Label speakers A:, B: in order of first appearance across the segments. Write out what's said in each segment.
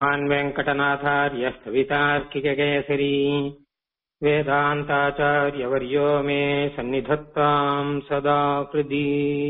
A: श्रीमान् वेङ्कटनाथार्यः कवितार्किककेसरी वेदान्ताचार्यवर्यो मे सन्निधत्ताम् सदा कृदी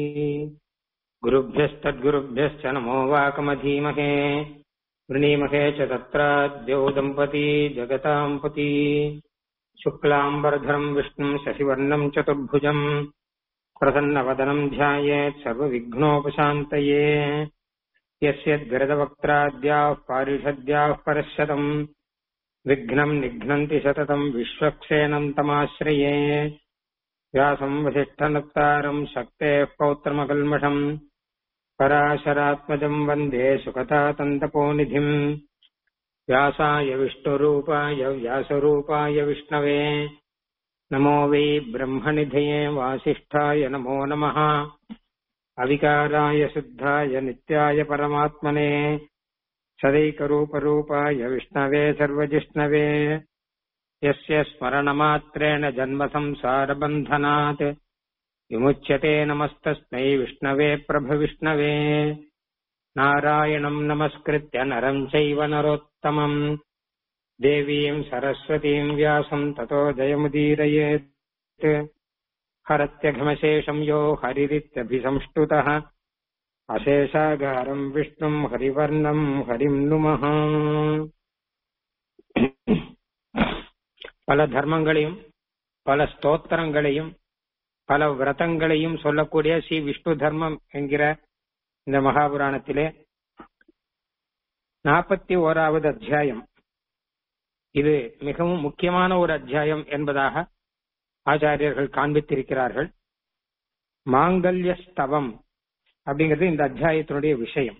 A: गुरुभ्यस्तद्गुरुभ्यश्च नमो वाकमधीमहे वृणीमहे च तत्राद्यौ दम्पती जगताम् पती शुक्लाम्बरधरम् विष्णुम् शशिवर्णम् चतुर्भुजम् प्रसन्नवदनम् ध्यायेत् सर्वविघ्नोपशान्तये यस्यद्गरदवक्त्राद्याः पारिषद्याः परशतम् विघ्नम् निघ्नन्ति सततम् विश्वक्सेनम् तमाश्रये व्यासम् वसिष्ठनप्तारम् शक्तेः पौत्रमकल्मषम् पराशरात्मजम् वन्दे सुखतातन्तपोनिधिम् व्यासाय विष्णुरूपाय व्यासरूपाय विष्णवे नमो वै ब्रह्मनिधये वासिष्ठाय नमो नमः अविकाराय शुद्धाय नित्याय परमात्मने सदैकरूपरूपाय विष्णवे सर्वजिष्णवे यस्य स्मरणमात्रेण जन्मसंसारबन्धनात् विमुच्यते नमस्तस्मै विष्णवे प्रभविष्णवे नारायणम् नमस्कृत्य नरम् चैव नरोत्तमम् देवीम् सरस्वतीम् व्यासम् ततो जयमुदीरयेत् हरत्यघमशेषम् यो हरिरित्यभिसंष्टुतः அசேஷாகாரம் விஷ்ணும் ஹரிவர்ணம் ஹரிம் நுமஹ பல தர்மங்களையும் பல ஸ்தோத்திரங்களையும் பல விரதங்களையும் சொல்லக்கூடிய ஸ்ரீ விஷ்ணு தர்மம் என்கிற இந்த மகாபுராணத்திலே நாற்பத்தி ஓராவது அத்தியாயம் இது மிகவும் முக்கியமான ஒரு அத்தியாயம் என்பதாக ஆச்சாரியர்கள் காண்பித்திருக்கிறார்கள் மாங்கல்ய ஸ்தவம் அப்படிங்கிறது இந்த அத்தியாயத்தினுடைய விஷயம்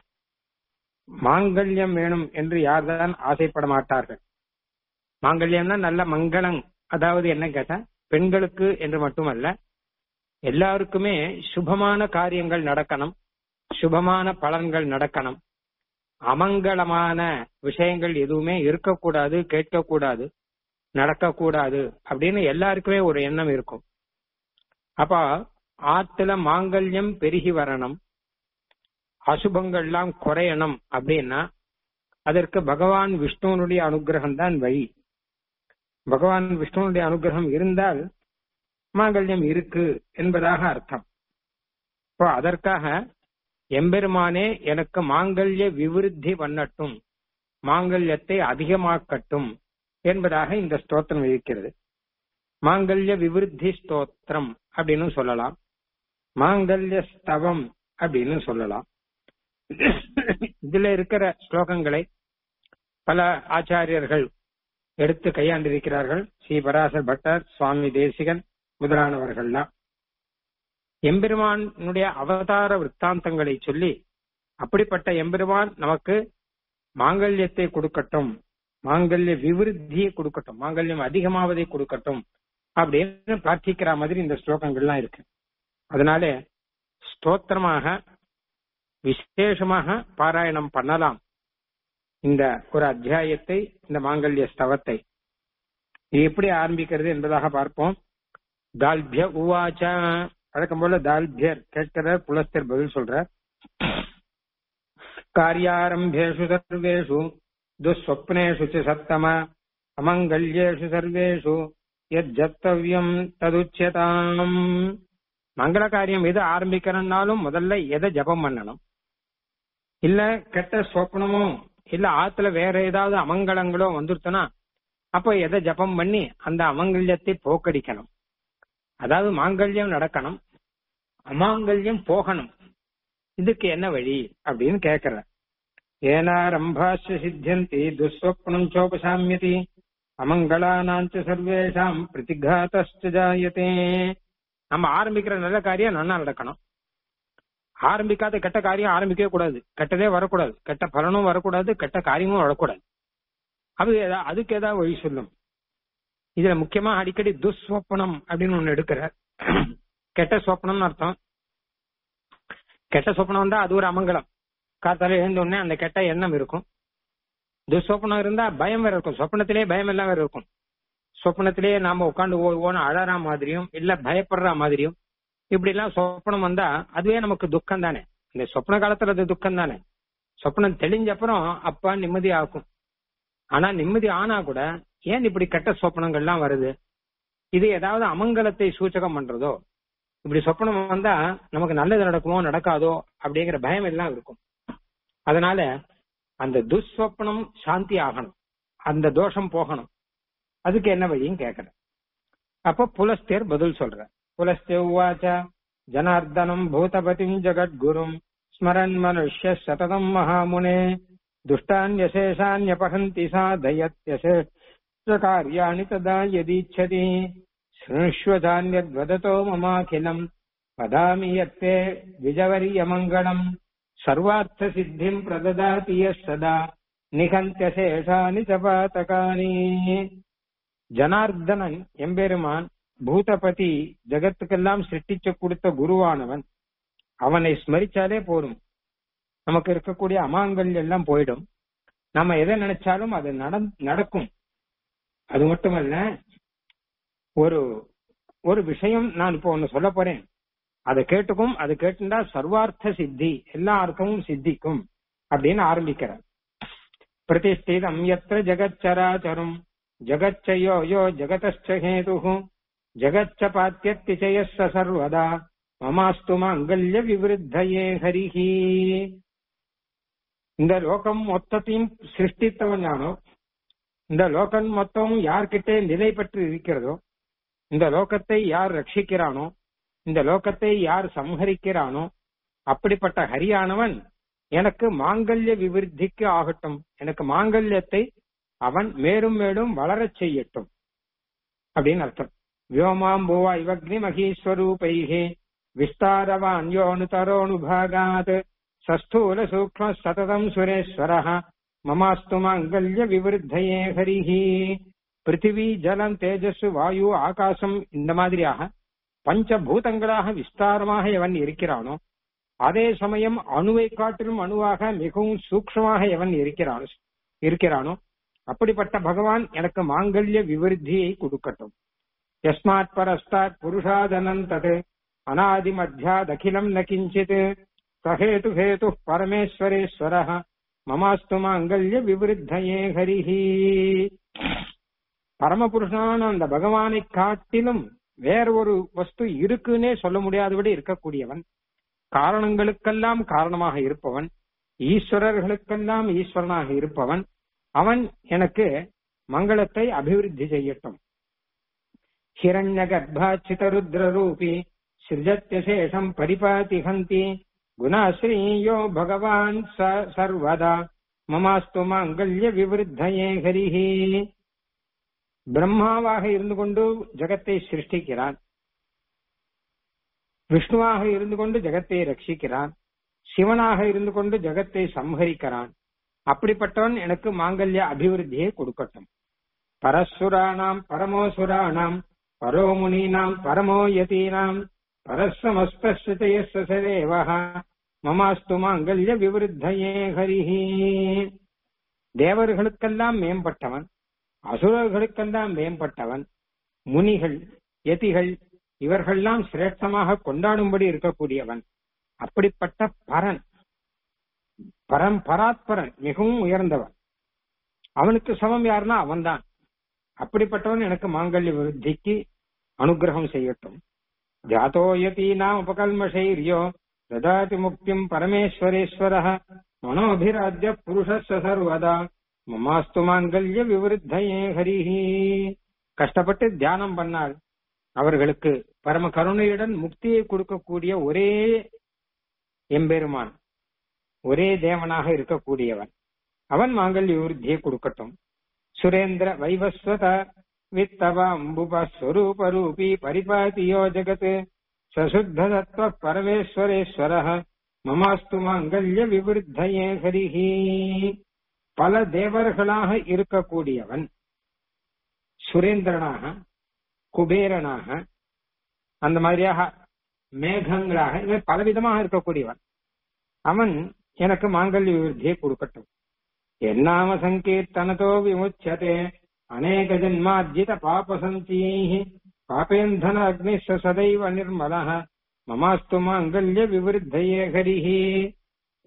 A: மாங்கல்யம் வேணும் என்று யார்தான் ஆசைப்பட மாட்டார்கள் மாங்கல்யம்னா நல்ல மங்களம் அதாவது என்ன கேட்டா பெண்களுக்கு என்று மட்டுமல்ல எல்லாருக்குமே சுபமான காரியங்கள் நடக்கணும் சுபமான பலன்கள் நடக்கணும் அமங்கலமான விஷயங்கள் எதுவுமே இருக்கக்கூடாது கேட்கக்கூடாது நடக்கக்கூடாது அப்படின்னு எல்லாருக்குமே ஒரு எண்ணம் இருக்கும் அப்ப ஆத்துல மாங்கல்யம் பெருகி வரணும் அசுபங்கள்லாம் குறையணும் அப்படின்னா அதற்கு பகவான் விஷ்ணுவனுடைய அனுகிரகம் தான் வழி பகவான் விஷ்ணுவனுடைய அனுகிரகம் இருந்தால் மாங்கல்யம் இருக்கு என்பதாக அர்த்தம் இப்போ அதற்காக எம்பெருமானே எனக்கு மாங்கல்ய விவிருத்தி பண்ணட்டும் மாங்கல்யத்தை அதிகமாக்கட்டும் என்பதாக இந்த ஸ்தோத்திரம் இருக்கிறது மாங்கல்ய விவிருத்தி ஸ்தோத்திரம் அப்படின்னு சொல்லலாம் மாங்கல்ய ஸ்தவம் அப்படின்னு சொல்லலாம் இதுல இருக்கிற ஸ்லோகங்களை பல ஆச்சாரியர்கள் எடுத்து கையாண்டிருக்கிறார்கள் ஸ்ரீ பராசர் பட்டர் சுவாமி தேசிகன் முதலானவர்கள்லாம் எம்பெருமானுடைய அவதார விற்த்தாந்தங்களை சொல்லி அப்படிப்பட்ட எம்பெருமான் நமக்கு மாங்கல்யத்தை கொடுக்கட்டும் மாங்கல்ய விவிருத்தியை கொடுக்கட்டும் மாங்கல்யம் அதிகமாவதை கொடுக்கட்டும் அப்படின்னு பிரார்த்திக்கிற மாதிரி இந்த ஸ்லோகங்கள்லாம் இருக்கு அதனால ஸ்தோத்திரமாக விசேஷமாக பாராயணம் பண்ணலாம் இந்த ஒரு அத்தியாயத்தை இந்த மாங்கல்ய ஸ்தவத்தை இது எப்படி ஆரம்பிக்கிறது என்பதாக பார்ப்போம் தால்பிய உவாச்ச வழக்கம் போல தால்பியர் கேட்கிற புலஸ்தர் பதில் சொல்ற காரியாரம்பேஷு சர்வேஷு துஸ்வப்னேஷு ச சத்தம அமங்கல்யேஷு சர்வேஷு எத்தவ்யம் ததுச்சதாம் மங்கள காரியம் எது ஆரம்பிக்கிறனாலும் முதல்ல எதை ஜபம் பண்ணணும் இல்ல கெட்ட சொப்னமோ இல்ல ஆத்துல வேற ஏதாவது அமங்கலங்களோ வந்துருச்சுன்னா அப்ப எதை ஜபம் பண்ணி அந்த அமங்கல்யத்தை போக்கடிக்கணும் அதாவது மாங்கல்யம் நடக்கணும் அமாங்கல்யம் போகணும் இதுக்கு என்ன வழி அப்படின்னு கேக்குற ஏனாரம்பாஷ சித்தியந்தி துஸ்வப்னம் சோபசாமியதி அமங்களானாஞ்ச சர்வேஷாம் பிரதிகாத்தஸ்ட ஜாயத்தே நம்ம ஆரம்பிக்கிற நல்ல காரியம் நல்லா நடக்கணும் ஆரம்பிக்காத கெட்ட காரியம் ஆரம்பிக்கவே கூடாது கெட்டதே வரக்கூடாது கெட்ட பலனும் வரக்கூடாது கெட்ட காரியமும் வரக்கூடாது அது அதுக்கு ஏதாவது வழி சொல்லும் இதுல முக்கியமா அடிக்கடி துஸ்வப்னம் அப்படின்னு ஒண்ணு எடுக்கிற கெட்ட சொப்னம்னு அர்த்தம் கெட்ட சொப்னம் வந்தா அது ஒரு அமங்கலம் காத்தால எழுந்த உடனே அந்த கெட்ட எண்ணம் இருக்கும் துஸ்வப்னம் இருந்தா பயம் வேற இருக்கும் சொப்னத்திலே பயம் எல்லாம் வேற இருக்கும் சொப்னத்திலேயே நாம உட்காந்து ஓன்னு அழற மாதிரியும் இல்ல பயப்படுற மாதிரியும் இப்படி எல்லாம் சொப்பனம் வந்தா அதுவே நமக்கு துக்கம் தானே இந்த சொப்ன காலத்துல அது துக்கம் தானே சொப்பனம் தெளிஞ்ச அப்புறம் அப்பா நிம்மதி ஆக்கும் ஆனா நிம்மதி ஆனா கூட ஏன் இப்படி கெட்ட சொப்பனங்கள்லாம் வருது இது ஏதாவது அமங்கலத்தை சூச்சகம் பண்றதோ இப்படி சொப்பனம் வந்தா நமக்கு நல்லது நடக்குமோ நடக்காதோ அப்படிங்கிற பயம் எல்லாம் இருக்கும் அதனால அந்த துஸ்வப்னம் சாந்தி ஆகணும் அந்த தோஷம் போகணும் அதுக்கு என்ன வழியும் கேட்கிறேன் அப்ப புலஸ்தேர் பதில் சொல்ற புலஸ்தே உவாச்ச ஜனார்தனம் பூதபதிம் ஜகத்குரும் ஸ்மரன் மனுஷ்ய சததம் மகாமுனே துஷ்டான்யசேஷான்யபகந்தி சாதயத்யசேஷ காரியாணி ததா யதீச்சதி शृण्ष्वधान्यद्वदतो ममाखिलम् वदामि यत्ते द्विजवर्यमङ्गलम् सर्वार्थसिद्धिम् प्रददाति यः सदा நிகந்தியசேஷானி சபாத்தகானி ஜனார்தனன் எம்பெருமான் பூதபதி ஜகத்துக்கெல்லாம் சிருஷ்டிச்சு கொடுத்த குருவானவன் அவனை ஸ்மரிச்சாலே போரும் நமக்கு இருக்கக்கூடிய அமாங்கல் எல்லாம் போயிடும் நம்ம எதை நினைச்சாலும் அது நடக்கும் அது மட்டுமல்ல ஒரு ஒரு விஷயம் நான் இப்போ ஒன்னு சொல்ல போறேன் அதை கேட்டுக்கும் அது கேட்டுண்டா சர்வார்த்த சித்தி எல்லா அர்த்தமும் சித்திக்கும் அப்படின்னு ஆரம்பிக்கிறார் பிரதிஷ்டிதம் எத்திர ஜகச்சராச்சரம் ஜகச்சயோ யோ ஜகதச்ச ஹேது ஜகச்ச பாத்தியத்திச்சய சர்வதா மமாஸ்து மாங்கல்ய விவருத்தையே ஹரிஹி இந்த லோகம் மொத்தத்தையும் சிருஷ்டித்தவன் யானோ இந்த லோகம் மொத்தமும் யார்கிட்ட நிலை பெற்று இருக்கிறதோ இந்த லோகத்தை யார் ரட்சிக்கிறானோ இந்த லோகத்தை யார் சம்ஹரிக்கிறானோ அப்படிப்பட்ட ஹரியானவன் எனக்கு மாங்கல்ய விவிருத்திக்கு ஆகட்டும் எனக்கு மாங்கல்யத்தை அவன் மேலும் மேலும் வளரச் செய்யட்டும் அப்படின்னு அர்த்தம் வியோமாம்புவா இவக்னி மகீஸ்வரூபைகே விஸ்தாரவான் யோனுதரோனுபாகாத் சஸ்தூல சூக்ம சததம் சுரேஸ்வரः மமாஸ்து மாங்கல்ய விவருத்தையே ஹரிஹி பிருத்திவி ஜலம் தேஜஸ் வாயு ஆகாசம் இந்த மாதிரியாக பஞ்சபூதங்களாக விஸ்தாரமாக எவன் இருக்கிறானோ அதே சமயம் அணுவை காட்டிலும் அணுவாக மிகவும் சூக்ஷமாக எவன் இருக்கிறானோ இருக்கிறானோ அப்படிப்பட்ட பகவான் எனக்கு மாங்கல்ய விவருத்தியை கொடுக்கட்டும் யஸ்மாத் பரஸ்தாத் புருஷாதனந்தது அநாதி மத்தியாதகிலம் ந கிஞ்சித் சஹேது ஹேது பரமேஸ்வரேஸ்வர மமாஸ்து மாங்கல்ய விவருத்தையே ஹரிஹி பரமபுருஷனான அந்த பகவானை காட்டிலும் வேற ஒரு வஸ்து இருக்குன்னே சொல்ல முடியாதபடி இருக்கக்கூடியவன் காரணங்களுக்கெல்லாம் காரணமாக இருப்பவன் ஈஸ்வரர்களுக்கெல்லாம் ஈஸ்வரனாக இருப்பவன் அவன் எனக்கு மங்களத்தை அபிவிருத்தி செய்யட்டும் ஹிரண்ய கர்ப்பாச்சிதருத்ரூபி சிருஜத்யசேஷம் பரிபாதி ஹந்தி குணாஸ்ரீயோ பகவான் சர்வதா மமாஸ்து மாங்கல்ய விவருத்தையே ஹரிஹி பிரம்மாவாக இருந்து கொண்டு ஜகத்தை சிருஷ்டிக்கிறான் விஷ்ணுவாக இருந்து கொண்டு ஜகத்தை ரட்சிக்கிறான் சிவனாக இருந்து கொண்டு ஜகத்தை சம்ஹரிக்கிறான் அப்படிப்பட்டவன் எனக்கு மாங்கல்ய அபிவிருத்தியை கொடுக்கட்டும் பரசுராணாம் பரமோசுராணாம் பரோமுனீனாம் பரமோ யதீனாம் பரஸ்வமஸ்தேவ மமாஸ்து மாங்கல்ய விவருத்தையே ஹரிஹி தேவர்களுக்கெல்லாம் மேம்பட்டவன் அசுரர்களுக்கெல்லாம் மேம்பட்டவன் முனிகள் யதிகள் இவர்கள்லாம் சிரேஷ்டமாக கொண்டாடும்படி இருக்கக்கூடியவன் அப்படிப்பட்ட பரன் பரம் பராத்பரன் மிகவும் உயர்ந்தவன் அவனுக்கு சமம் யாருன்னா அவன்தான் அப்படிப்பட்டவன் எனக்கு மாங்கல்ய விருத்திக்கு அனுகிரகம் செய்யட்டும் ஜாத்தோயதீனாம் உபகல்மஷைரியோ ததாதி முக்திம் பரமேஸ்வரேஸ்வர மனோபிராஜ்ய புருஷ சர்வதா மமாஸ்து மாங்கல்ய விவருத்தையே ஹரிஹி கஷ்டப்பட்டு தியானம் பண்ணால் அவர்களுக்கு பரம கருணையுடன் முக்தியை கொடுக்கக்கூடிய ஒரே எம்பெருமான் ஒரே தேவனாக இருக்கக்கூடியவன் அவன் மாங்கல்ய விருத்தியை கொடுக்கட்டும் சுரேந்திர வைவஸ்வத வித்தவாம்புபஸ்வரூப ரூபி பரிபாதியோ ஜகத் சசுத்ததத்வ பரமேஸ்வரேஸ்வர மமாஸ்து மாங்கல்ய விவருத்தையே ஹரிஹி பல தேவர்களாக இருக்கக்கூடியவன் சுரேந்திரனாக குபேரனாக அந்த மாதிரியாக மேகங்களாக இவன் பலவிதமாக இருக்கக்கூடியவன் அவன் எனக்கு மாங்கல்ய விருத்தியை கொடுக்கட்டும் என்னாம சங்கீர்த்தனதோ விமுச்சதே அநேக ஜன்மார்ஜித பாபசந்தீஹி பாபேந்தன அக்னி சதைவ நிர்மல மமாஸ்து மாங்கல்ய விவருத்தையே ஹரிஹி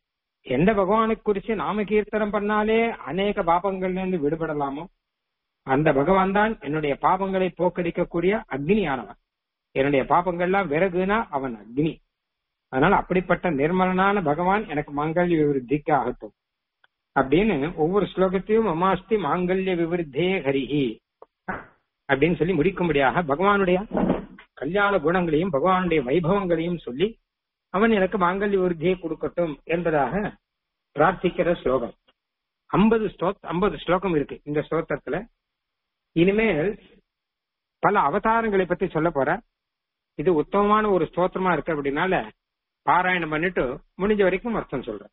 A: எந்த பகவானை குறிச்சு நாம கீர்த்தனம் பண்ணாலே அநேக பாபங்கள்ல இருந்து விடுபடலாமோ அந்த பகவான் தான் என்னுடைய பாபங்களை போக்கடிக்கக்கூடிய அக்னியானவன் என்னுடைய பாபங்கள்லாம் விறகுனா அவன் அக்னி அதனால அப்படிப்பட்ட நிர்மலனான பகவான் எனக்கு மாங்கல்ய விவருத்திக்கு ஆகட்டும் அப்படின்னு ஒவ்வொரு ஸ்லோகத்தையும் அமாஸ்தி மாங்கல்ய விவருத்தே ஹரிஹி அப்படின்னு சொல்லி முடிக்கும்படியாக பகவானுடைய கல்யாண குணங்களையும் பகவானுடைய வைபவங்களையும் சொல்லி அவன் எனக்கு மாங்கல்ய விருத்தியை கொடுக்கட்டும் என்பதாக பிரார்த்திக்கிற ஸ்லோகம் ஐம்பது ஸ்லோக் ஐம்பது ஸ்லோகம் இருக்கு இந்த ஸ்லோகத்துல இனிமேல் பல அவதாரங்களை பத்தி சொல்ல போற இது உத்தமமான ஒரு ஸ்தோத்திரமா இருக்கு அப்படின்னால பாராயணம் பண்ணிட்டு முடிஞ்ச வரைக்கும் அர்த்தம் சொல்றேன்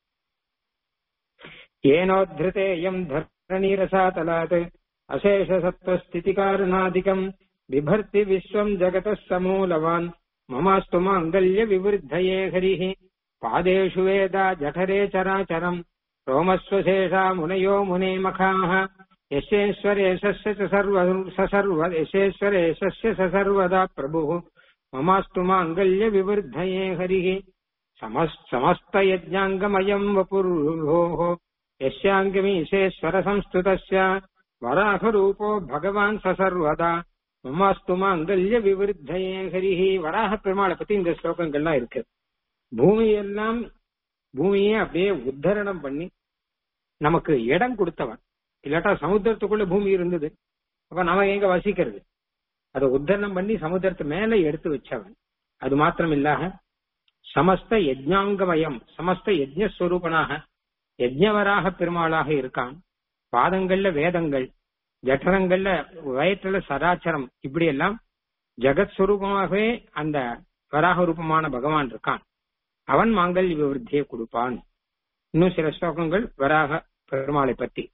A: ஏனோத்ருதேயம் தரணீரசாதலாத் அசேஷ சத்வஸ்திதி காரணாதிகம் बिभर्ति विश्वम् जगतः समूलवान् ममास्तु माङ्गल्य विवृद्धये हरिः पादेषु वेदा जठरे चराचरम् रोमस्वशेषा मुनयो मुने मखाः यस्येश्वरेशस्य च सर्व स सर्व यस्येश्वरेशस्य स सर्वदा प्रभुः ममास्तु माङ्गल्य विवृद्धये हरिः समस् समस्तयज्ञाङ्गमयम् वपुर्भोः यस्याङ्गमीशेश्वर संस्तुतस्य वराहरूपो भगवान् स सर्वदा மமாஸ்து மாங்கல்ய விவருத்தயே ஹரிஹி வராக பெருமாளை பத்தி இந்த ஸ்லோகங்கள்லாம் இருக்கு பூமியெல்லாம் பூமியே அப்படியே உத்தரணம் பண்ணி நமக்கு இடம் கொடுத்தவன் இல்லாட்டா சமுத்திரத்துக்குள்ள பூமி இருந்தது அப்ப நம்ம எங்க வசிக்கிறது அதை உத்தரணம் பண்ணி சமுத்திரத்து மேல எடுத்து வச்சவன் அது மாத்திரம் இல்லாக சமஸ்த யஜ்ஞாங்கமயம் சமஸ்த யஜ்ஞஸ்வரூபனாக யஜ்ஞவராக பெருமாளாக இருக்கான் பாதங்கள்ல வேதங்கள் ஜட்டரங்கள்ல வயிற்றுல சராச்சரம் இப்படி எல்லாம் ஜெகத் சுரூபமாகவே அந்த வராக ரூபமான பகவான் இருக்கான் அவன் மாங்கல்ய விவருத்தியை கொடுப்பான் இன்னும் சில ஸ்லோகங்கள் வராக பெருமாளை பத்தி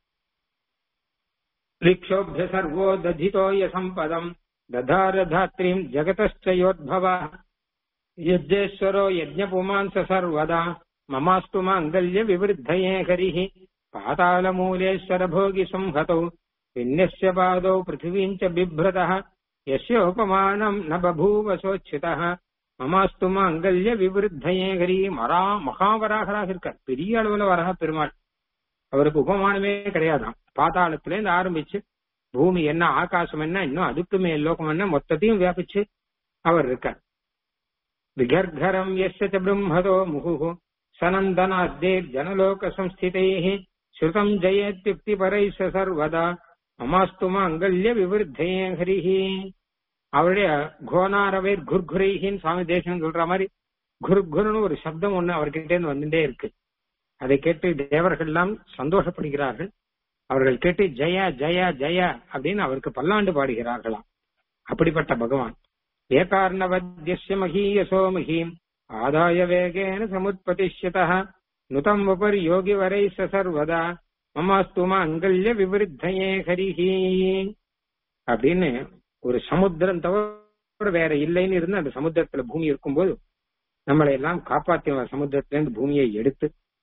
A: ரிக்ஷோபிய சர்வோ ததிதோய சம்பதம் ததார தாத்ரீம் ஜகதஸ்டயோத்பவ யஜ்ஜேஸ்வரோ யஜ்ஞபுமான் ச சர்வதா மமாஸ்து மாங்கல்ய விவருத்தயே ஹரிஹி பாதாளமூலேஸ்வர போகி संहतौ विन्यस्य पादौ पृथिवीम् च बिभ्रतः यस्योपमानम् न बभूव सोच्युतः மமாஸ்து மாங்கல்ய விவருத்தயே ஹரி மரா மகாவராகராக இருக்கார் பெரிய அளவுல வரக பெருமாள் அவருக்கு உபமானமே கிடையாதாம் பாதாளத்துல இருந்து ஆரம்பிச்சு பூமி என்ன ஆகாசம் என்ன இன்னும் அதுக்கு மேல் லோகம் என்ன மொத்தத்தையும் வியாபிச்சு அவர் இருக்கார் விகர்கரம் எஸ்ய பிரம்மதோ முகு சனந்தனாத்தேர் ஜனலோக சம்ஸ்திதைः ஸ்ருதம் ஜெயத்யுக்தி பரை சர்வதா மமாஸ்து மாங்கல்ய விவருத்தயே ஹரிஹி அவருடைய கோனாரவேர் குர்குரைஹின்னு சுவாமி தேசம் சொல்ற மாதிரி குர்குருன்னு ஒரு சப்தம் ஒண்ணு அவர்கிட்ட இருந்து வந்துட்டே இருக்கு அதை கேட்டு தேவர்கள் எல்லாம் சந்தோஷப்படுகிறார்கள் அவர்கள் கேட்டு ஜெய ஜெய ஜெய அப்படின்னு அவருக்கு பல்லாண்டு பாடுகிறார்களாம் அப்படிப்பட்ட பகவான் ஏகார்ணவத்யஸ்ய மகீயசோ மகீம் ஆதாய வேகேன சமுத்பதிஷ்யத நுதம் உபரி யோகி வரை சர்வதா மமாஸ்து மாங்கல்ய விவருத்தயே ஹரிஹி அப்படின்னு ஒரு சமுத்திரம் தவிர வேற இல்லைன்னு இருந்து அந்த சமுத்திரத்துல பூமி இருக்கும்போது நம்மளை எல்லாம் காப்பாத்தி சமுத்திரத்திலிருந்து பூமியை எடுத்து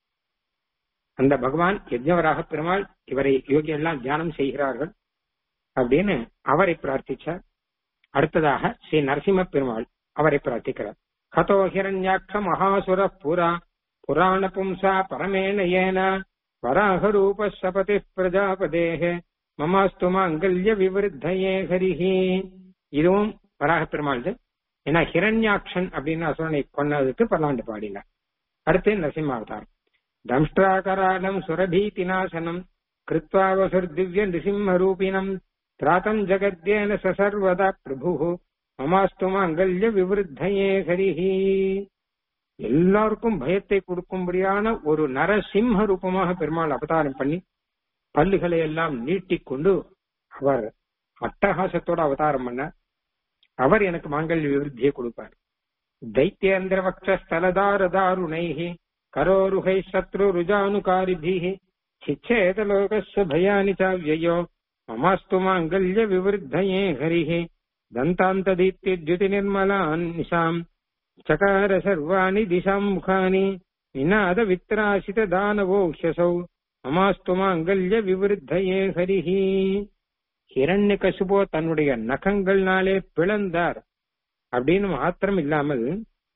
A: அந்த பகவான் யஜ்ஞவராக பெருமாள் இவரை யோகி எல்லாம் தியானம் செய்கிறார்கள் அப்படின்னு அவரை பிரார்த்திச்சார் அடுத்ததாக ஸ்ரீ நரசிம்ம பெருமாள் அவரை பிரார்த்திக்கிறார் ஹதோ ஹிரண்யாட்ச மகாசுர புரா புராண பும்சா பரமேண ஏன வராக ரூப சபதி பிரஜாபதேக மமாஸ்து மாங்கல்ய விவருத்தயே ஹரிஹி இதுவும் வராக பெருமாள் ஏன்னா ஹிரண்யாக்ஷன் அப்படின்னு அசுரனை கொன்னதுக்கு பல்லாண்டு பாடினார் அடுத்து நரசிம்மாவதாரம் தம்ஷ்டாகராடம் சுரபீதி நாசனம் கிருத்வா வசுர் திவ்ய நிசிம்ம ரூபிணம் திராத்தம் ஜகத்யேன சசர்வதா பிரபு மமாஸ்து மாங்கல்ய விவருத்தயே ஹரிஹி எல்லாருக்கும் பயத்தை கொடுக்கும்படியான ஒரு நரசிம்ம ரூபமாக பெருமாள் அவதாரம் பண்ணி பல்லுகளை எல்லாம் நீட்டிக்கொண்டு அவர் அட்டகாசத்தோட அவதாரம் பண்ண அவர் எனக்கு மாங்கல்ய விருத்தியை கொடுப்பார் தைத்தியேந்திர வக்ஷ ஸ்தலதார தாருணைஹி கரோருகை சத்ரு ருஜானுகாரிபிஹி சிச்சேத லோகஸ்ய பயானி சாவ்யயோ மமாஸ்து மாங்கல்ய விவருத்தயே ஹரிஹி தந்தாந்ததீத்யுதி நிர்மலான் நிஷாம் चकार सर्वाणि दिशाम् मुखानि निनाद वित्रासित दानवोक्षसौ மமாஸ்து மாங்கல்ய விவருத்தயே ஹரிஹி ஹிரண்ய கசுபோ தன்னுடைய நகங்கள்னாலே பிளந்தார் அப்படின்னு மாத்திரம் இல்லாமல்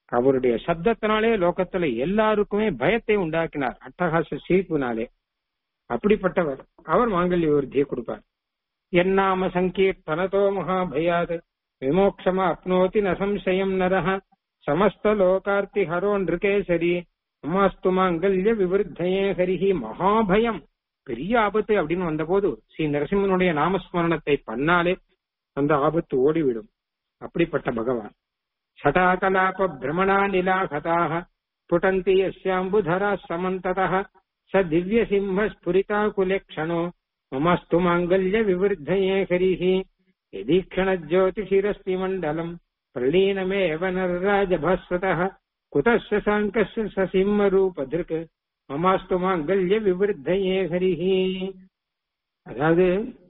A: அவருடைய சப்தத்தினாலே லோகத்துல எல்லாருக்குமே பயத்தை உண்டாக்கினார் அட்டகாச சிரிப்புனாலே அப்படிப்பட்டவர் அவர் மாங்கல்ய விருத்தியை கொடுப்பார் என்னாம சங்கீர்த்தனதோ மகாபயாத் விமோக்ஷமா அப்னோதி ந சம்சயம் நரஹ சமஸ்த லோகார்த்தி ஹரோ நிருகேசரி அமாஸ்து மாங்கல்ய விவருத்தையே ஹரிஹி மகாபயம் பெரிய ஆபத்து அப்படின்னு வந்தபோது ஸ்ரீ நரசிம்மனுடைய நாமஸ்மரணத்தை பண்ணாலே அந்த ஆபத்து ஓடிவிடும் அப்படிப்பட்ட பகவான் சடாகலாப பிரமணா நிலாகதாக புட்டந்தி யஸ்யாம்புதரா சமந்ததः ச திவ்ய சிம்ம ஸ்புரிதா குலேக்ஷணோ மமஸ்து மாங்கல்ய விவருத்தயே ஹரிஹி यदीक्षण ज्योतिषिरस्ति मण्डलम् प्रलीनमेव नरराजभास्वतः कुतस्य साङ्कस्य ससिंहरूपधृक् மமாஸ்து மாங்கல்ய விவருத்தையே ஹரிஹி அதாவது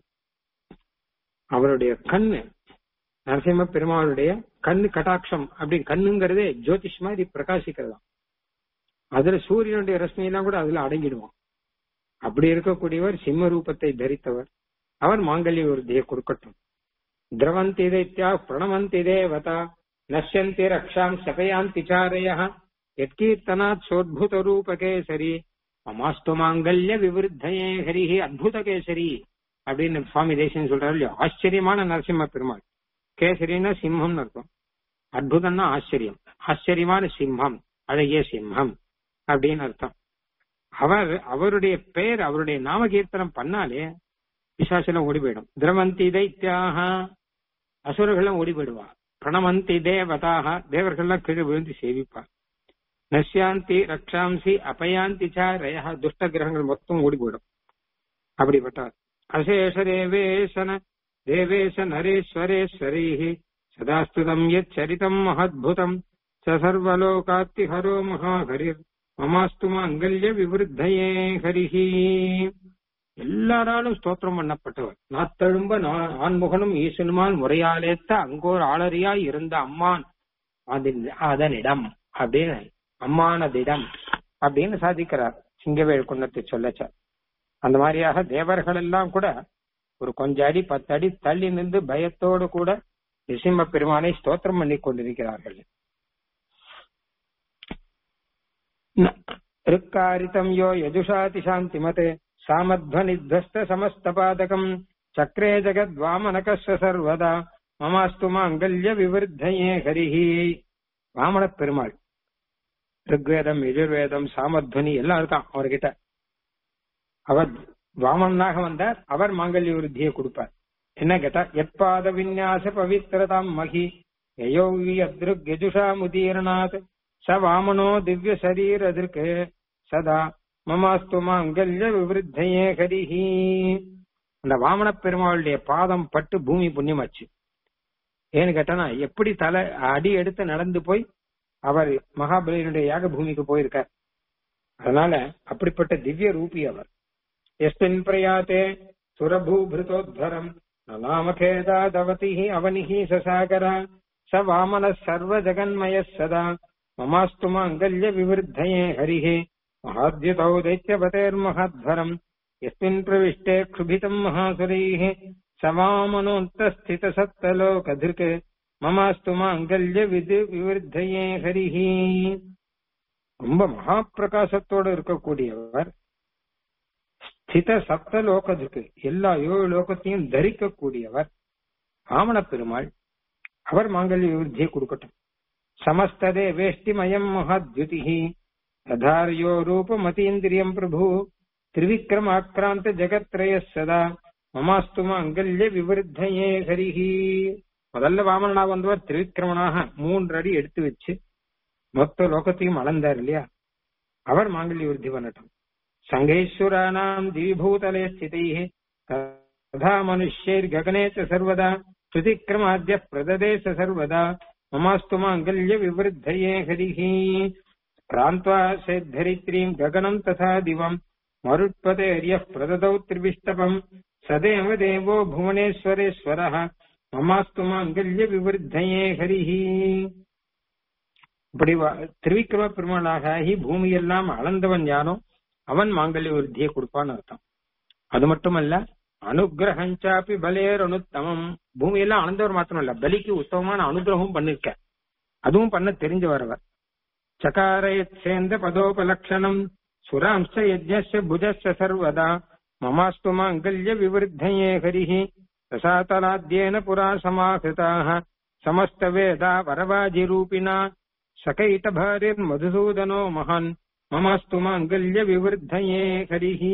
A: அவருடைய கண்ணு நரசிம்ம பெருமாளுடைய கண்ணு கட்டாட்சம் அப்படி கண்ணுங்கிறதே ஜோதிஷ் மாதிரி பிரகாசிக்கிறதாம் அதுல சூரியனுடைய ரஷ்மி எல்லாம் கூட அதுல அடங்கிடுவான் அப்படி இருக்கக்கூடியவர் சிம்ம ரூபத்தை தரித்தவர் அவர் மாங்கல்ய விருத்தியை கொடுக்கட்டும் திரவந்தி தைத்யா பிரணவந்தி தேவதா நஷ்யந்தி ரக்ஷாம் சபயாந்தி சாரய எத்கீர்த்தனாத் சோத்புத ரூபகேசரி மமாஸ்து மாங்கல்ய விவருத்தையே ஹரிஹி அத்புத கேசரி அப்படின்னு சுவாமி தேசியம் சொல்றாரு இல்லையா ஆச்சரியமான நரசிம்ம பெருமாள் கேசரின்னா சிம்மம்னு அர்த்தம் அற்புதம்னா ஆச்சரியம் ஆச்சரியமான சிம்மம் அழகிய சிம்மம் அப்படின்னு அர்த்தம் அவர் அவருடைய பெயர் அவருடைய நாம கீர்த்தனம் பண்ணாலே பிசாசெல்லாம் ஓடி போயிடும் திரவந்தி தைத்தியாக அசுரர்களும் ஓடி போயிடுவா பிரணவந்தி தேவதாக தேவர்கள்லாம் கீழே விழுந்து சேவிப்பா நஷ்யாந்தி ரக்ஷாம்சி அபயாந்தி சாரய துஷ்ட கிரகங்கள் மொத்தம் ஓடி போயிடும் அப்படிப்பட்டவர் அசேஷ தேவேசன தேவேச நரேஸ்வரேஸ்வரை சதாஸ்துதம் யத் சரிதம் மகத்புதம் ச சர்வலோகாத்தி ஹரோ மகாஹரிர் மமாஸ்து மாங்கல்ய விவருத்தையே ஹரிஹி எல்லாராலும் ஸ்தோத்திரம் பண்ணப்பட்டவர் நாத்தழும்ப நா- ஆண்முகனும் ஈசனுமான் முறையாலேத்த அங்கோர் ஆளறியாய் இருந்த அம்மான் அதின்- அதனிடம் அப்படின்னு அம்மானதிடம் அப்படின்னு சாதிக்கிறார் சிங்கவேல் குன்னத்தை சொல்லச்சார் அந்த மாதிரியாக தேவர்கள் எல்லாம் கூட ஒரு கொஞ்ச அடி பத்து அடி தள்ளி நின்று பயத்தோடு கூட நிசிம்ம பெருமானை ஸ்தோத்திரம் பண்ணி கொண்டிருக்கிறார்கள் ந- ருக்காரிதம் யோ யஜுஷாதி சாந்திமத் சாமத்வனித்வஸ்த சமஸ்தபாதகம் சக்ரே ஜகத்வாமனகஸ்வ சர்வதா மமாஸ்து மாங்கல்ய விவருத்தையே ஹரிஹி வாமன பெருமாள் ருக்வேதம் எஜுர்வேதம் சாமத்வனி எல்லாம் இருக்கான் அவர்கிட்ட அவர் வாமனாக வந்தார் அவர் மாங்கல்ய விருத்தியை கொடுப்பார் என்ன கேட்டா எப்பாத விநியாச பவித்திரதாம் மகி யயோவி அத்ருக் யஜுஷா முதீர்ணாத் ச வாமனோ திவ்ய சரீரதிற்கு சதா மமாஸ்து மாங்கல்ய விவருத்தையே ஹரிஹி அந்த வாமன பெருமாளுடைய பாதம் பட்டு பூமி புண்ணியமாச்சு ஏன்னு கேட்டானா எப்படி தலை அடி எடுத்து நடந்து போய் அவர் மகாபலியினுடைய யாக பூமிக்கு போயிருக்கார் அதனால அப்படிப்பட்ட திவ்ய ரூபி அவர் எஸ்மின் பிரயாத்தே சுரபூபிருதோத்வரம் நாமகேதாதவதி அவனிஹி சசாகர ச வாமன சர்வ ஜகன்மய சதா மமாஸ்து மாங்கல்ய விவருத்தையே ஹரிஹே மகாத்யுதௌ दैत्यपतेर्महध्वरम् यस्मिन् प्रविष्टे क्षुभितम् महासुरैः स वामनोऽन्तस्थितसत्तलोकधृक् மமாஸ்து மாங்கல்ய விது விவருத்தையே ஹரிஹி ரொம்ப மகா பிரகாசத்தோடு இருக்கக்கூடியவர் ஸ்தித சப்த லோகத்துக்கு எல்லா ஏழு லோகத்தையும் தரிக்கக்கூடியவர் வாமன பெருமாள் அவர் மாங்கல்ய விருத்தியை கொடுக்கட்டும் சமஸ்ததே வேஷ்டிமயம் மகாத்யுதிஹி ததாரியோ ரூபமதீந்திரியம் பிரபு திரிவிக்ரமாக்ராந்த ஜெகத்ரய சதா மமாஸ்து மாங்கல்ய விவருத்தையே ஹரிஹி முதல்ல வாமனா வந்தவர் திரிவிக்ரமனாக மூன்று அடி எடுத்து வச்சு மொத்த லோகத்தையும் அளந்தார் இல்லையா அவர் மாங்கல்ய விருத்தி பண்ணட்டும் சங்கேஸ்வரானாம் திவிபூதலே ஸ்திதை ததா மனுஷ்யைர் ககனே ச சர்வதா ஸ்ருதிக்ரமாத்ய பிரததே ச சர்வதா மமாஸ்து மாங்கல்ய விவருத்தையே ஹரிஹி பிராந்த்வா சேத்தரித்ரீம் ககனம் ததா திவம் மருட்பதேர்யः பிரததௌ திரிவிஷ்டபம் சதேவ தேவோ புவனேஸ்வரேஸ்வரः மமாஸ்து மாங்கல்ய விவருத்தையே ஹரிஹி இப்படி வ- திரிவிக்ரம பெருமாளாக ஆகி பூமியெல்லாம் அளந்தவன் யானோ அவன் மாங்கல்ய விருத்தியை கொடுப்பான்னு அர்த்தம் அது மட்டுமல்ல அனுகிரகஞ்சாப்பி பலேர் அனுத்தமம் பூமியெல்லாம் அளந்தவர் மாத்திரம் இல்ல பலிக்கு உத்தமமான அனுகிரகம் பண்ணிருக்க அதுவும் பண்ண தெரிஞ்சவர் அவர் चकारयत्सेन्द्र पदोपलक्षणम् सुरांश्च यज्ञस्य भुजश्च सर्वदा ममास्तु माङ्गल्यविवृद्धये हरिः रसातलाद्येन पुरा समाहृताः समस्तवेदा वरवाजिरूपिणा सकैटभारिर्मधुसूदनो महान् மமாஸ்து மாங்கல்ய விவர்த்தயே ஹரிஹி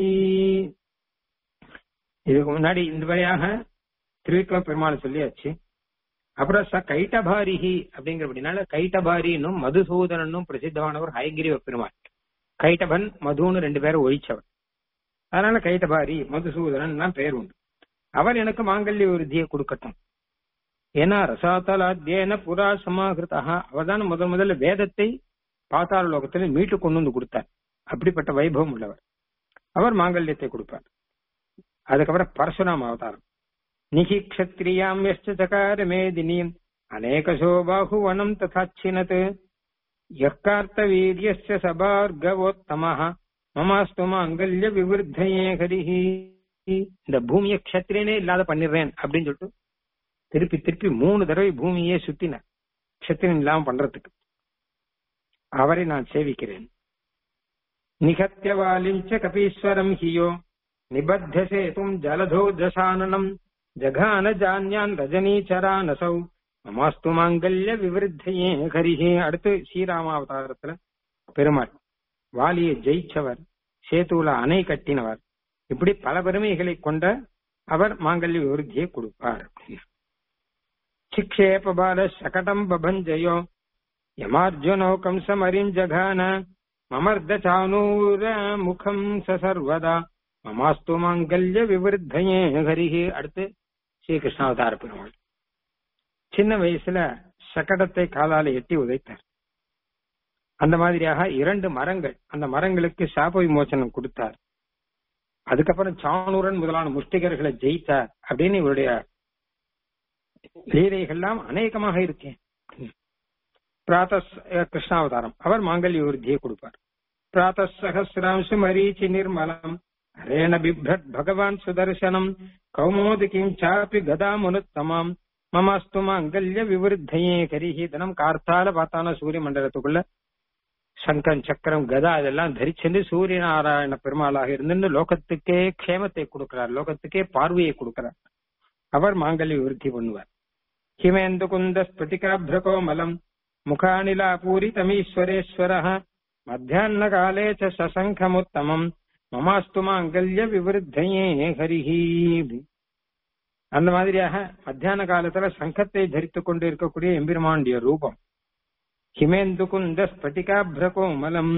A: இதுக்கு முன்னாடி இந்த வழியாக திருவிக்ரம பெருமாள் சொல்லியாச்சு அப்புறம் ச கைட்டபாரிஹி அப்படிங்கிறபடினால கைட்டபாரின்னும் மதுசூதனனும் பிரசித்தமானவர் ஹயகிரிவ பெருமாள் கைட்டபன் மதுன்னு ரெண்டு பேரும் ஒழிச்சவர் அதனால கைட்டபாரி மதுசூதனன் பெயர் உண்டு அவர் எனக்கு மாங்கல்ய விருத்தியை கொடுக்கட்டும் ஏன்னா ரசாத்தலாத்தியன புரா சமாகிருதா அவர் தான் முதல் முதல்ல வேதத்தை பாத்தாள லோகத்துல மீட்டு கொண்டு வந்து கொடுத்தார் அப்படிப்பட்ட வைபவம் உள்ளவர் அவர் மாங்கல்யத்தை கொடுப்பார் அதுக்கப்புறம் பரசுராம அவதாரம் நிகி கஷத்ரியாம் எஸ்ட சகார மேதினீம் அநேகசோ பாகுவனம் ததாச்சினத் யக்கார்த்த வீரியஸ்ய சபார்கவோத்தமः மமாஸ்து மாங்கல்ய விவருத்தயே ஹரிஹி இந்த பூமியை கஷத்திரியனே இல்லாத பண்ணிடுறேன் அப்படின்னு சொல்லிட்டு திருப்பி திருப்பி மூணு தடவை பூமியே சுத்தினார் கஷத்திரன் இல்லாம பண்றதுக்கு அவரை நான் சேவிக்கிறேன் நிகத்தியவாலிஞ்ச கபீஸ்வரம் ஹியோ நிபத்திய சேதும் ஜலதோ தசானனம் ஜகான ஜான்யான் ரஜனீச்சரானசௌ மமாஸ்து மாங்கல்ய விவருத்தையே ஹரிஹே அடுத்து ஸ்ரீராமாவதாரத்துல பெருமாள் வாலியை ஜெயிச்சவர் சேத்துவுல அணை கட்டினவர் இப்படி பல பெருமைகளை கொண்ட அவர் மாங்கல்ய விவருத்தியை கொடுப்பார் சிக்ஷேப பால சகடம் பபஞ்சயோ யமார்ஜுனோ கம்சமரிஞ்சகான மமர்த சானூர முகம் ச சர்வதா மமாஸ்து மாங்கல்ய விவருத்தையே ஹரிஹி அடுத்து ஸ்ரீகிருஷ்ணாவதார பெருமாள் சின்ன வயசுல சக்கடத்தை காலால எட்டி உதைத்தார் அந்த மாதிரியாக இரண்டு மரங்கள் அந்த மரங்களுக்கு சாப விமோசனம் கொடுத்தார் அதுக்கப்புறம் சாணூரன் முதலான முஷ்டிகர்களை ஜெயித்தார் அப்படின்னு இவருடைய லீலைகள்லாம் அநேகமாக இருக்கேன் பிராத்த கிருஷ்ணாவதாரம் அவர் மாங்கல்ய விருத்தியை கொடுப்பார் பிராத்த சகசிராம்சு மரீச்சி நிர்மலம் ஹரேண பிப்ரட் பகவான் சுதர்சனம் கௌமோதிகிம் சாப்பி கதாமுனுத்தமாம் மமாஸ்து மாங்கல்ய விவருத்தையே கரிஹி தினம் கார்த்தால பார்த்தான சூரிய மண்டலத்துக்குள்ள சங்கம் சக்கரம் கதா இதெல்லாம் தரிச்சுட்டு சூரிய நாராயண பெருமாளாக இருந்து லோகத்துக்கே க்ஷேமத்தை கொடுக்கிறார் லோகத்துக்கே பார்வையை கொடுக்கிறார் அவர் மாங்கல்ய விருத்தி பண்ணுவார் ஹிமேந்து குந்த ஸ்பதிகாபிரகோமலம் முகானிலாபூரிதமீஸ்வரேஸ்வரः மத்தியான காலே ச சசங்கமுத்தமம் மமாஸ்து மாங்கல்ய விவருத்தையே ஹரிஹி அந்த மாதிரியாக மத்தியான காலத்துல சங்கத்தை தரித்துக் கொண்டு இருக்கக்கூடிய எம்பெருமாண்டிய ரூபம் ஹிமேந்து குந்த ஸ்பட்டிகாபிரகோமலம்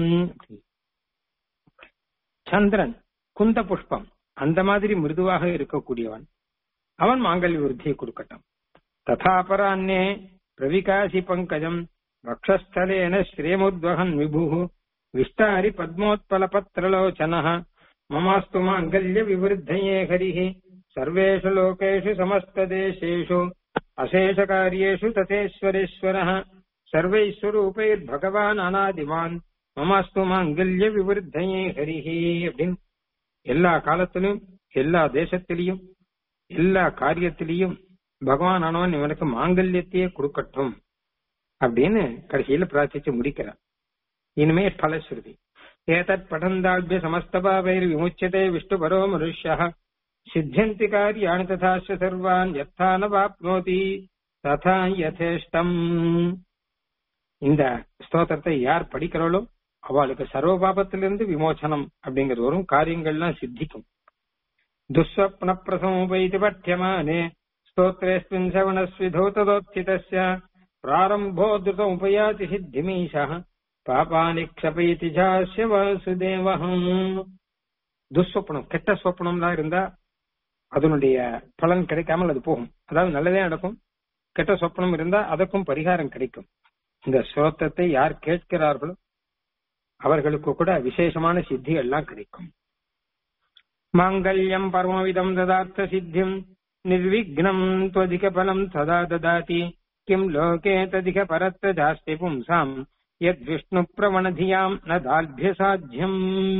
A: சந்திரன் குந்த புஷ்பம் அந்த மாதிரி மிருதுவாக இருக்கக்கூடியவன் அவன் மாங்கல்ய விருத்தியை கொடுக்கட்டும் ததாபராண்ணே பிரவிகாசி பங்கஜம் வக்ஷஸ்தலேன ஸ்ரீமுத்வகன் விபு விஸ்தாரி பத்மோத்பல பத்திரலோச்சன மமாஸ்து மாங்கல்ய விவருத்தையே ஹரிஹி சர்வேஷு லோகேஷு சமஸ்ததேசேஷு அசேஷகாரியேஷு ததேஸ்வரேஸ்வரः சர்வைஸ்வரூபைர்பகவான் அனாதிமான் மமாஸ்து மாங்கல்ய விவருத்தையே ஹரிஹி அப்படின்னு எல்லா காலத்திலும் எல்லா தேசத்திலையும் எல்லா காரியத்திலையும் பகவான் ஆனவன் இவனுக்கு மாங்கல்யத்தையே கொடுக்கட்டும் அப்படின்னு கடைசியில பிரார்த்திச்சு முடிக்கிறார் இனிமே பலஸ்ருதி ஏதத் படந்தாபிய சமஸ்தபாவைர் விமுச்சியதே விஷ்ணுபரோ மனுஷ்யா சித்தியந்தி காரியாணி ததாஸ்ய சர்வான் யத்தா ந வாப்னோதி ததா யதேஷ்டம் இந்த ஸ்தோத்திரத்தை யார் படிக்கிறாளோ அவளுக்கு சர்வ பாபத்திலிருந்து விமோசனம் அப்படிங்கிறது வரும் காரியங்கள்லாம் சித்திக்கும் துஸ்வப்ன பிரசமுபைதி பட்யமானே स्तोत्रेऽस्मिन् श्रवणस्विधौ तदोत्थितस्य प्रारम्भो द्रुतमुपयाति सिद्धिमीशः பாபானி க்ஷபயதி ஜாஸ்ய வாசுதேவஹம் துஸ்வப்னம் கெட்ட சொப்பனம்லாம் இருந்தா அதனுடைய பலன் கிடைக்காமல் அது போகும் அதாவது நல்லதே நடக்கும் கெட்ட சொப்பனம் இருந்தா அதற்கும் பரிகாரம் கிடைக்கும் இந்த ஸ்ரோத்தத்தை யார் கேட்கிறார்களோ அவர்களுக்கு கூட விசேஷமான சித்தி எல்லாம் கிடைக்கும் மாங்கல்யம் பரமவிதம் ததார்த்த சித்திம் निर्विघ्नम् त्वधिकफलम् तदा ददाति किम् लोके तदिक परत्र जास्ति पुंसाम् यद्विष्णुप्रवणधियाम् न दाल्भ्यसाध्यम्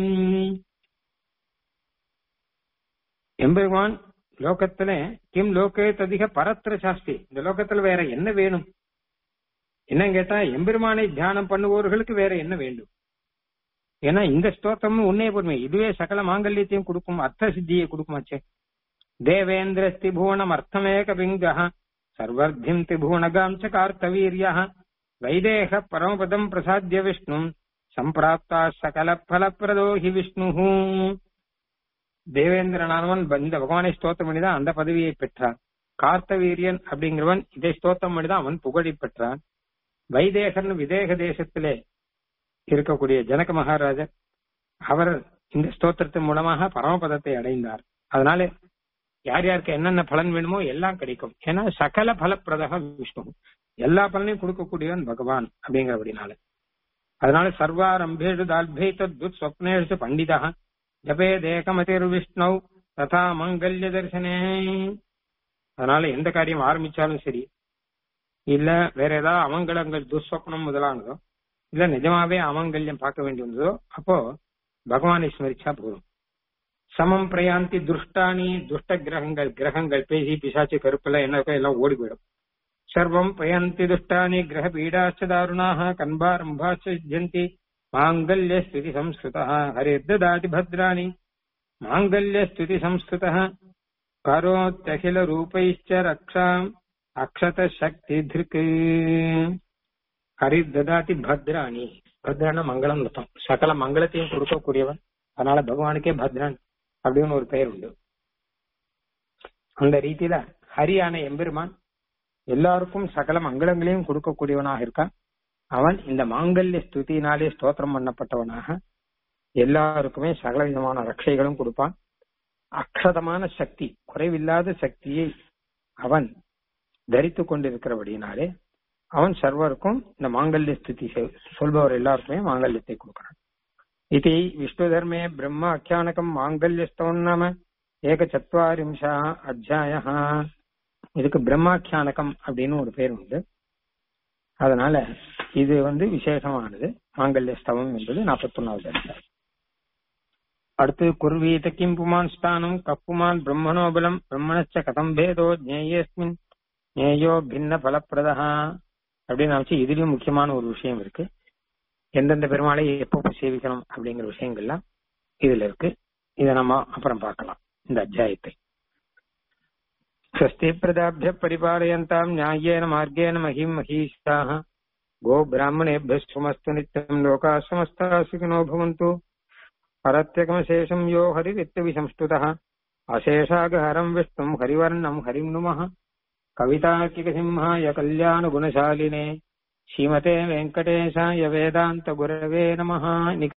A: எம்பெருமான் லோகத்துல கிம் லோகே ததிக பரத்திர சாஸ்தி இந்த லோகத்துல வேற என்ன வேணும் என்னன்னு கேட்டா எம்பெருமானை தியானம் பண்ணுபவர்களுக்கு வேற என்ன வேண்டும் ஏன்னா இந்த ஸ்தோத்திரமும் உன்னே பொறுமை இதுவே சகல மாங்கல்யத்தையும் கொடுக்கும் அர்த்த சித்தியை கொடுக்குமாச்சே தேவேந்திர திபுவனம் அர்த்தமேக பிங்க சர்வர்த்திம் திபுவனகாம் ச கார்த்தவீரிய வைதேக பரமபதம் பிரசாத்திய விஷ்ணு சம்பிராப்தா சகல பலப்பிரதோ ஹி விஷ்ணு தேவேந்திரனானவன் இந்த பகவானை ஸ்தோத்திரம் பண்ணிதான் அந்த பதவியை பெற்றான் கார்த்தவீரியன் அப்படிங்கிறவன் இதை ஸ்தோத்திரம் பண்ணிதான் அவன் புகழை பெற்றான் வைதேகன் விதேக தேசத்திலே இருக்கக்கூடிய ஜனக மகாராஜர் அவர் இந்த ஸ்தோத்திரத்தின் மூலமாக பரமபதத்தை அடைந்தார் அதனால யார் யாருக்கு என்னென்ன பலன் வேணுமோ எல்லாம் கிடைக்கும் ஏன்னா சகல பலப்பிரதக விஷ்ணு எல்லா பலனையும் கொடுக்கக்கூடியவன் பகவான் அப்படிங்கிறபடினால அதனால சர்வாரம்பேடு தால்பே தத்வத் ஸ்வப்னேஷு பண்டிதா ஜபே தேகமதிர் விஷ்ணு ததா மங்கல்ய தரிசனே அதனால எந்த காரியம் ஆரம்பிச்சாலும் சரி இல்ல வேற ஏதாவது அமங்கலங்கள் துஸ்வப்னம் முதலானதோ இல்ல நிஜமாவே அமங்கல்யம் பார்க்க வேண்டி வந்ததோ அப்போ பகவானை ஸ்மரிச்சா போதும் சமம் பிரயாந்தி துஷ்டானி துஷ்ட கிரகங்கள் கிரகங்கள் பேசி பிசாச்சு கருப்பெல்லாம் என்ன இருக்கோ எல்லாம் ஓடி போயிடும் சர்வம் பிரயந்தி துஷ்டானி கிரக பீடாச்ச தாருணாக கண்பாரம்பாச்ச யுஜ்யந்தி மாங்கல்ய ஸ்துதி சம்ஸ்கிருத ஹரிர்ததாதி பத்ராணி மாங்கல்ய ஸ்துதி சம்ஸ்கிருத கரோத்தகில ரூபைச்ச ரக்ஷாம் அக்ஷத சக்தி திருக்கு ஹரி ததாதி பத்ராணி பத்ரான மங்களம் அர்த்தம் சகல மங்களத்தையும் கொடுக்கக்கூடியவன் அதனால பகவானுக்கே பத்ரன் அப்படின்னு ஒரு பெயர் உண்டு அந்த ரீதியில ஹரியான எம்பெருமான் எல்லாருக்கும் சகல மங்களங்களையும் கொடுக்கக்கூடியவனாக இருக்கான் அவன் இந்த மாங்கல்ய ஸ்துதியினாலே ஸ்தோத்திரம் பண்ணப்பட்டவனாக எல்லாருக்குமே சகல விதமான ரட்சைகளும் கொடுப்பான் அக்ஷதமான சக்தி குறைவில்லாத சக்தியை அவன் தரித்து கொண்டிருக்கிறபடினாலே அவன் சர்வருக்கும் இந்த மாங்கல்ய ஸ்துதி சொல்பவர் எல்லாருக்குமே மாங்கல்யத்தை கொடுக்கிறான் இது விஷ்ணு தர்மே பிரம்ம ஆக்கியானகம் மாங்கல்யஸ்தவன் நாம ஏக சத்வாரிம்சா அத்தியாய இதுக்கு பிரம்மாக்கியானகம் அப்படின்னு ஒரு பேர் உண்டு அதனால இது வந்து விசேஷமானது மாங்கல்யஸ்தவம் என்பது நாற்பத்தொன்னாவது அத்தியாயம் அடுத்து குர்வீத கிம் புமான் ஸ்தானம் கப்புமான் பிரம்மணோபலம் பிரம்மணச்ச கதம் பேதோ ஜேயஸ்மின் ஜேயோ பின்ன பலப்பிரதா அப்படின்னு நினைச்சு இதுலயும் முக்கியமான ஒரு விஷயம் இருக்கு எந்தெந்த பெருமாளை எப்போ சேவிக்கணும் அப்படிங்கிற விஷயங்கள்லாம் இதுல இருக்கு இதை நம்ம அப்புறம் பார்க்கலாம் இந்த அத்தியாயத்தை ஸ்வஸ்தி பிரதாபிய பரிபாலயந்தாம் நியாயேன மார்கேன மகிம் மகீஷாः गो ब्राह्मणेभ्यः सुमस्तु नित्यम् लोकाः समस्ताः सुखिनो भवन्तु परत्यगमशेषम् यो हरिरित्यभिसंस्तुतः अशेषागहरम् विष्णुम् हरिवर्णम् हरिम् नुमः कवितार्किकसिंहाय कल्याणगुणशालिने श्रीमते वेङ्कटेशाय वेदान्तगुरवे नमः